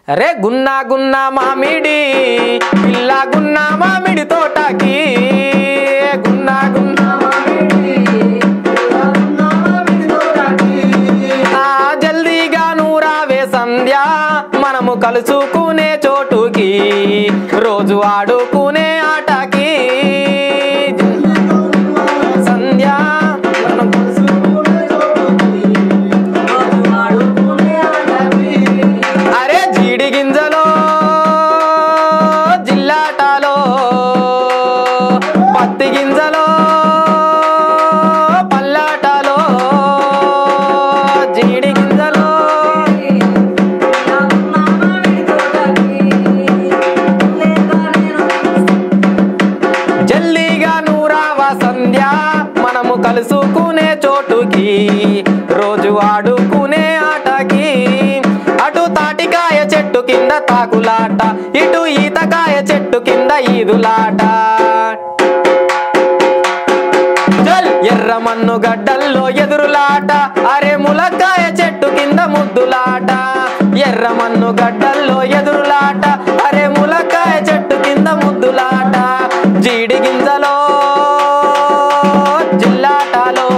అరే గున్నా గున్నా మామిడి పిల్ల గున్నా మామిడి తోటకి గున్నా గున్నా ఆ జల్దీగా నూరావే సంధ్య మనము కలుసుకునే చోటుకి రోజు ఆడుకునే ఆటకి సంధ్య మనం అరే జీడి గింజలో జిల్లాటాలో పత్తి గింజలో పల్లాటాలో జీడి గింజలో జల్లీగా నూరావ సంధ్య మనము కలుసుకునే చోటుకి రోజు ఆడుకునే ఆటకి అటు తాటికాయ చెట్టు కింద తాకులాట ఇటు ఈతకాయ చెట్టు కింద ఈదులాట చల్ ఎర్ర మన్ను గడ్డల్లో ఎదురులాట అరే ములక్కాయ చెట్టు కింద ముద్దులాట ఎర్ర మన్ను గడ్డల్లో ఎదురులాట అరే ములక్కాయ చెట్టు కింద ముద్దులాట జీడి గింజలో జిల్లాటలో